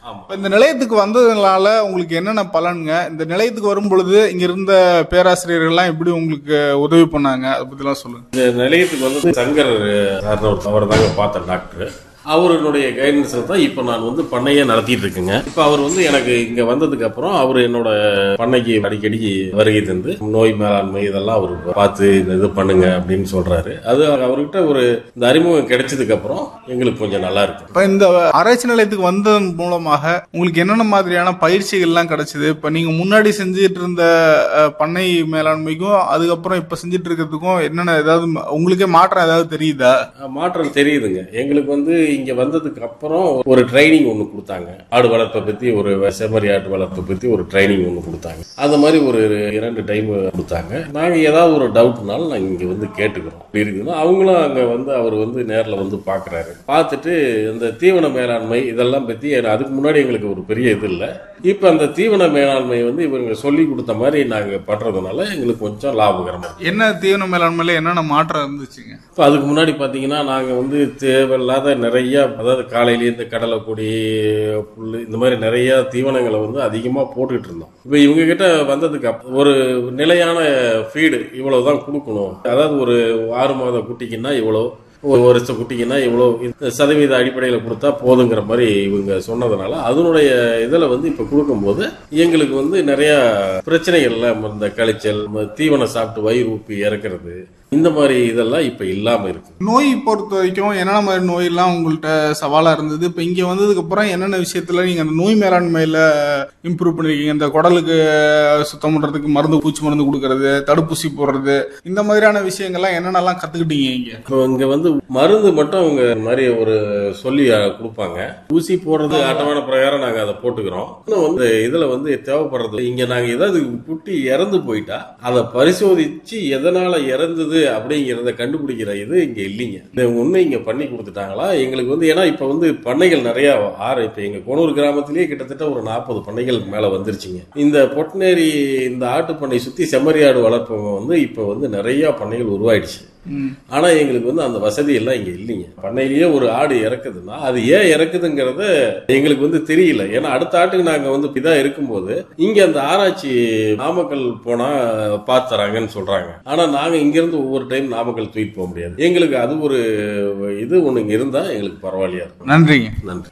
ஆமா இப்ப இந்த நிலையத்துக்கு வந்ததுனால உங்களுக்கு என்னென்ன பலனுங்க இந்த நிலையத்துக்கு வரும் பொழுது இங்க இருந்த பேராசிரியர்கள்லாம் எப்படி உங்களுக்கு உதவி பண்ணாங்க அதை பத்திலாம் சொல்லுங்க இந்த நிலையத்துக்கு வந்து சங்கர் சார்னு ஒரு அவர் தாங்க பார்த்தேன் டாக்டர் அவருடைய கைடன்ஸில் தான் இப்போ நான் வந்து பண்ணையே நடத்திட்டு இருக்கேங்க இப்போ அவர் வந்து எனக்கு இங்கே வந்ததுக்கு அப்புறம் அவர் என்னோட பண்ணைக்கு அடிக்கடி வருகை தந்து நோய் மேலாண்மை இதெல்லாம் அவர் பார்த்து இந்த இது பண்ணுங்க அப்படின்னு சொல்றாரு அது அவர்கிட்ட ஒரு இந்த அறிமுகம் கிடைச்சதுக்கு அப்புறம் எங்களுக்கு கொஞ்சம் நல்லா இருக்கு இப்ப இந்த ஆராய்ச்சி நிலையத்துக்கு வந்ததன் மூலமாக உங்களுக்கு என்னென்ன மாதிரியான பயிற்சிகள்லாம் கிடைச்சது இப்ப நீங்க முன்னாடி செஞ்சுட்டு இருந்த அஹ், பண்ணை மேலாண்மைக்கும் அதுக்கப்புறம் இப்ப செஞ்சுட்டு இருக்கிறதுக்கும் என்னென்ன ஏதாவது ம- உங்களுக்கே மாற்றம் ஏதாவது தெரியுதா மாற்றம் தெரியுதுங்க எங்களுக்கு வந்து இங்க வந்ததுக்கு அப்புறம் ஒரு ட்ரைனிங் ஒன்று கொடுத்தாங்க ஆடு வளர்ப்பை பத்தி ஒரு செம்மறி ஆட்டு வளர்ப்பை பத்தி ஒரு ட்ரைனிங் ஒன்று கொடுத்தாங்க அந்த மாதிரி ஒரு இரண்டு டைம் கொடுத்தாங்க நாங்க ஏதாவது ஒரு டவுட்னாலும் நாங்க இங்க வந்து கேட்டுக்கிறோம் அப்படி இருக்குன்னா அவங்களும் அங்க வந்து அவர் வந்து நேர்ல வந்து பாக்குறாரு பார்த்துட்டு இந்த தீவன மேலாண்மை இதெல்லாம் பத்தி அதுக்கு முன்னாடி எங்களுக்கு ஒரு பெரிய இது இல்லை இப்ப அந்த தீவன மேலாண்மை வந்து இவங்க சொல்லி கொடுத்த மாதிரி நாங்க பண்றதுனால எங்களுக்கு கொஞ்சம் லாபகரமா இருக்கு. என்ன தீவன மேலாண்மையில என்னென்ன மாற்றம் இருந்துச்சுங்க இப்போ அதுக்கு முன்னாடி பார்த்தீங்கன்னா நாங்கள் வந்து தேவையில்லாத நிறைய அதாவது காலையிலேயே இந்த கடலை கொடி புல் இந்த மாதிரி நிறைய தீவனங்களை வந்து அதிகமாக போட்டுக்கிட்டு இருந்தோம் இப்போ இவங்க கிட்ட வந்ததுக்கு அப் ஒரு நிலையான ஃபீடு இவ்வளோ தான் கொடுக்கணும் அதாவது ஒரு ஆறு மாத குட்டிக்குன்னா இவ்வளோ ஒரு வருஷம் குட்டிக்குன்னா இவ்வளோ இந்த சதவீத அடிப்படையில் கொடுத்தா போதுங்கிற மாதிரி இவங்க சொன்னதுனால அதனுடைய இதில் வந்து இப்போ கொடுக்கும்போது எங்களுக்கு வந்து நிறைய பிரச்சனைகள்ல இந்த கழிச்சல் தீவனம் சாப்பிட்டு வயிறு ஊப்பி இறக்குறது இந்த மாதிரி இதெல்லாம் இப்ப இல்லாம இருக்கு நோய் பொறுத்த வரைக்கும் என்னென்ன மாதிரி நோயெல்லாம் உங்கள்கிட்ட சவாலா இருந்தது இப்ப இங்க வந்ததுக்கு அப்புறம் என்னென்ன விஷயத்துல நீங்க அந்த நோய் மேலாண்மையில இம்ப்ரூவ் பண்ணிருக்கீங்க இந்த குடலுக்கு சுத்தம் பண்றதுக்கு மருந்து பூச்சி மருந்து கொடுக்கறது தடுப்பூசி போடுறது இந்த மாதிரியான விஷயங்கள்லாம் என்னென்னலாம் கத்துக்கிட்டீங்க இங்க இப்போ இங்க வந்து மருந்து மட்டும் அவங்க இந்த மாதிரி ஒரு சொல்லி அஹ், கொடுப்பாங்க ஊசி போடுறது அட்டவணை பிரகாரம் நாங்க அதை போட்டுக்கிறோம் இன்னும் வந்து இதுல வந்து தேவைப்படுறது இங்க நாங்க ஏதாவது குட்டி இறந்து போயிட்டா அதை பரிசோதிச்சு எதனால இறந்தது அப்படிங்கிறத கண்டுபிடிக்கிற இது இங்க இல்லைங்க இந்த ஒண்ணு இங்க பண்ணி கொடுத்துட்டாங்களா எங்களுக்கு வந்து ஏன்னா இப்ப வந்து பண்ணைகள் நிறைய ஆறு இப்ப எங்க கோனூர் கிராமத்திலேயே கிட்டத்தட்ட ஒரு நாற்பது பண்ணைகள் மேல வந்துருச்சுங்க இந்த பொட்னேரி இந்த ஆட்டு பண்ணை சுத்தி செம்மறி ஆடு வளர்ப்பவங்க வந்து இப்ப வந்து நிறைய பண்ணைகள் உருவாயிடுச்சு ம். ஆனா எங்களுக்கு வந்து அந்த வசதி எல்லாம் இங்க இல்லைங்க பண்ணையிலேயே ஒரு ஆடு இறக்குதுன்னா அது ஏன் இறக்குதுங்கிறத எங்களுக்கு வந்து தெரியல ஏன்னா அடுத்த ஆட்டுக்கு நாங்க வந்து இதா இருக்கும்போது இங்க அந்த ஆராய்ச்சி நாமக்கல் போனா பார்த்து தராங்கன்னு சொல்றாங்க ஆனா நாங்க இங்க இருந்து ஒவ்வொரு டைம் நாமக்கல் தூக்கிட்டு போக முடியாது எங்களுக்கு அது ஒரு இது ஒண்ணு இங்க இருந்தா எங்களுக்கு பரவாயில்லையா இருக்கும் நன்றிங்க நன்றி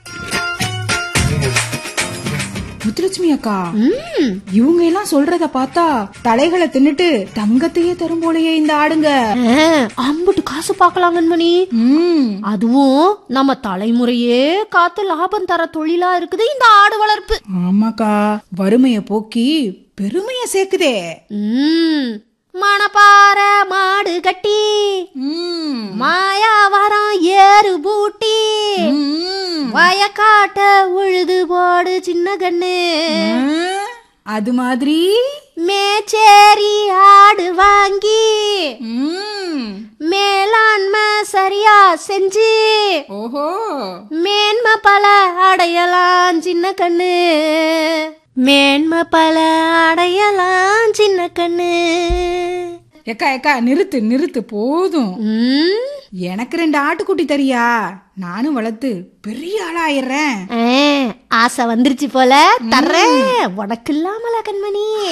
முத்துலட்சுமி அக்கா இவங்க எல்லாம் சொல்றத பார்த்தா தலைகளை தின்னுட்டு தங்கத்தையே தரும் போலயே இந்த ஆடுங்க ஆ, அம்புட்டு காசு பார்க்கலாம் கண்மணி ம் அதுவும் நம்ம தலைமுறையே காத்து லாபம் தர தொழிலா இருக்குது இந்த ஆடு வளர்ப்பு ஆமாக்கா வறுமைய போக்கி பெருமைய சேர்க்குதே ம் மணப்பாற மாடு கட்டி ம் மாயாவரம் ஏறு பூட்டி ம். வயக்காட்ட உழுது போடு சின்ன கண்ணு ஆ, அது மாதிரி மேச்சேரி ஆடு வாங்கி ம் மேலாண்மை சரியா செஞ்சு ஓஹோ மேன்மை பல அடையலாம் சின்ன கண்ணு மேன்மை பல அடையலாம் சின்ன கண்ணு ஏக்கா ஏக்கா நிறுத்து நிறுத்து போதும் ம், எனக்கு ரெண்டு ஆட்டுக்குட்டி தரியா நானும் வளர்த்து பெரிய ஆளாயிடுறேன் ஆ, ஆசை வந்துருச்சு போல தர்றேன் உனக்கு இல்லாமல கண்மணி